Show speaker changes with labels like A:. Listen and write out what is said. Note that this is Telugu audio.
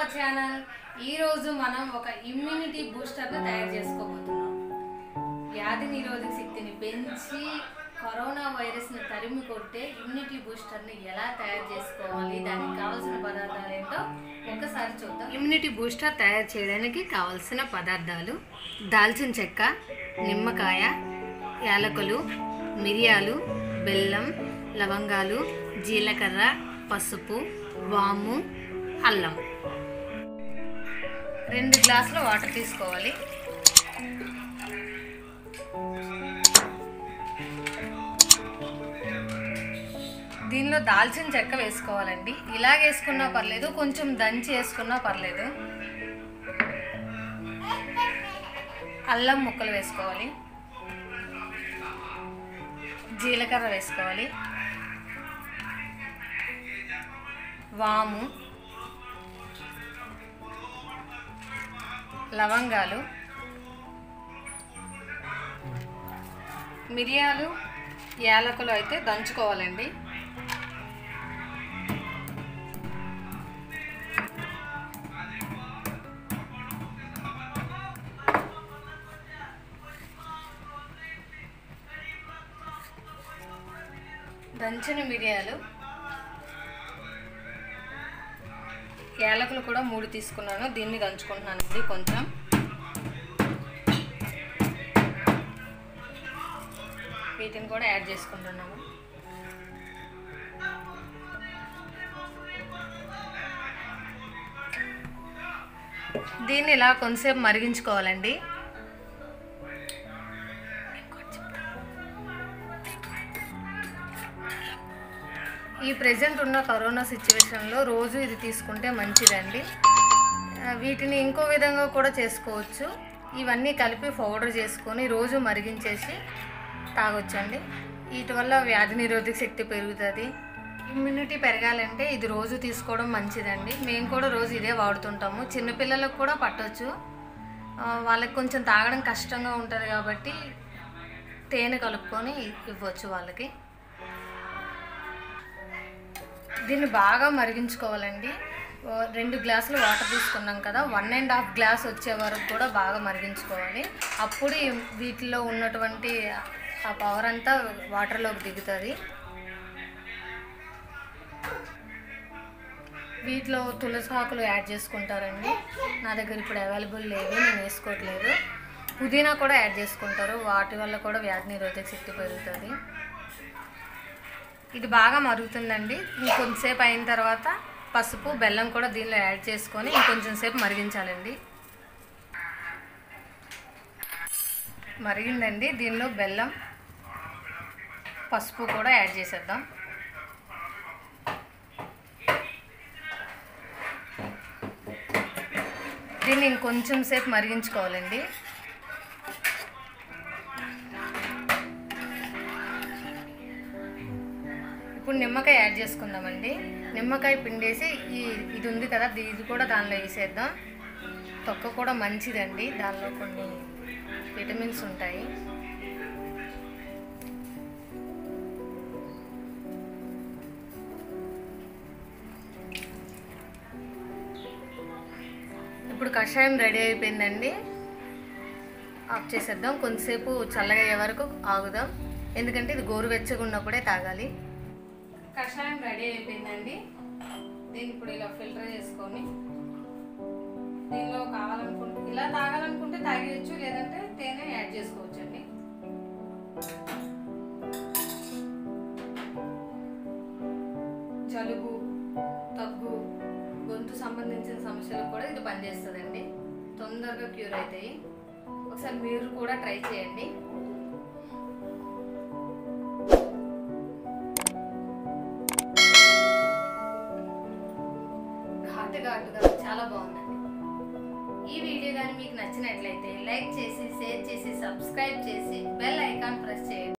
A: అవర్ ఛానల్ ఈ రోజు మనం ఒక ఇమ్యూనిటీ బూస్టర్ ను తయారు చేసుకోబోతున్నాం వ్యాధి నిరోధక శక్తిని పెంచి కరోనా వైరస్ ని తరిమి కొట్టే ఇమ్యూనిటీ బూస్టర్ ని ఎలా తయారు చేసుకోవాలి దానికి కావాల్సిన పదార్థాలు ఏంటో ఒకసారి చూద్దాం ఇమ్యూనిటీ బూస్టర్ తయారు చేయడానికి కావాల్సిన పదార్థాలు దాల్చిన చెక్క నిమ్మకాయ యాలకులు మిరియాలు బెల్లం లవంగాలు జీలకర్ర పసుపు వాము అల్లం రెండు గ్లాసుల వాటర్ తీసుకోవాలి దీనిలో దాల్చిన చెక్క వేసుకోవాలండి ఇలా వేసుకున్నా పర్లేదు కొంచెం దంచి వేసుకున్నా పర్లేదు అల్లం ముక్కలు వేసుకోవాలి జీలకర్ర వేసుకోవాలి వాము లవంగాలు మిరియాలు యాలకులు అయితే దంచుకోవాలండి దంచిన మిరియాలు యాలకులు కూడా మూడు తీసుకున్నాను దీన్ని దంచుకుంటున్నానండి కొంచెం వీటిని కూడా యాడ్ చేసుకుంటున్నాము దీన్ని ఇలా కొంతసేపు మరిగించుకోవాలండి ఈ ప్రజెంట్ ఉన్న కరోనా సిచ్యువేషన్లో రోజు ఇది తీసుకుంటే మంచిదండి ఆ, వీటిని ఇంకో విధంగా కూడా చేసుకోవచ్చు ఇవన్నీ కలిపి పౌడర్ చేసుకొని రోజు మరిగించేసి తాగొచ్చండి వీటి వల్ల వ్యాధి నిరోధక శక్తి పెరుగుతుంది ఇమ్యూనిటీ పెరగాలంటే ఇది రోజు తీసుకోవడం మంచిదండి మేము కూడా రోజు ఇదే వాడుతుంటాము చిన్నపిల్లలకు కూడా పట్టొచ్చు ఆ, వాళ్ళకి కొంచెం తాగడం కష్టంగా ఉంటుంది కాబట్టి తేనె కలుపుకొని ఇవ్వచ్చు వాళ్ళకి దీన్ని బాగా మరిగించుకోవాలండి ఓ రెండు గ్లాసులు వాటర్ తీసుకున్నాం కదా వన్ అండ్ హాఫ్ గ్లాస్ వచ్చే వరకు కూడా బాగా మరిగించుకోవాలి అప్పుడు ఈ వీటిలో ఉన్నటువంటి ఆ పవర్ అంతా వాటర్లోకి దిగుతుంది వీటిలో తులసి ఆకులు యాడ్ చేసుకుంటారండి నా దగ్గర ఇప్పుడు అవైలబుల్ లేవు నేను వేసుకోవట్లేదు పుదీనా కూడా యాడ్ చేసుకుంటారు వాటి వల్ల కూడా వ్యాధి నిరోధక శక్తి పెరుగుతుంది ఇది బాగా మరుగుతుందండి ఇంకొంచెంసేపు అయిన తర్వాత పసుపు బెల్లం కూడా దీనిలో యాడ్ చేసుకొని ఇంకొంచెం సేపు మరిగించాలండి మరిగిందండి దీనిలో బెల్లం పసుపు కూడా యాడ్ చేసేద్దాం దీన్ని ఇంకొంచెం సేపు మరిగించుకోవాలండి ఇప్పుడు నిమ్మకాయ యాడ్ చేసుకుందామండి నిమ్మకాయ పిండేసి ఈ ఇది ఉంది కదా ది- ఇది కూడా దానిలో వేసేద్దాం తొక్క కూడా మంచిదండి దానిలో కొన్ని విటమిన్స్ ఉంటాయి ఇప్పుడు కషాయం రెడీ అయిపోయిందండి ఆఫ్ చేసేద్దాం కొంతసేపు చల్లగా అయ్యే వరకు ఆగుదాం ఎందుకంటే ఇది గోరువెచ్చగా ఉన్నప్పుడే తాగాలి కషాయం రెడీ అయిపోయిందండి దీన్ని ఇప్పుడు ఇలా ఫిల్టర్ చేసుకొని దీనిలో కావాలనుకుంటే ఇలా తాగాలనుకుంటే తాగేయచ్చు లేదంటే తేనె యాడ్ చేసుకోవచ్చు అండి జలుబు దగ్గు గొంతు సంబంధించిన సమస్యలకు కూడా ఇది పనిచేస్తుందండి తొందరగా క్యూర్ అవుతాయి ఒకసారి మీరు కూడా ట్రై చేయండి ఘాటు ఘాటుగా చాలా బాగుందండి ఈ వీడియో కానీ మీకు నచ్చినట్లయితే లైక్ చేసి షేర్ చేసి సబ్స్క్రైబ్ చేసి బెల్ ఐకాన్ ప్రెస్ చేయండి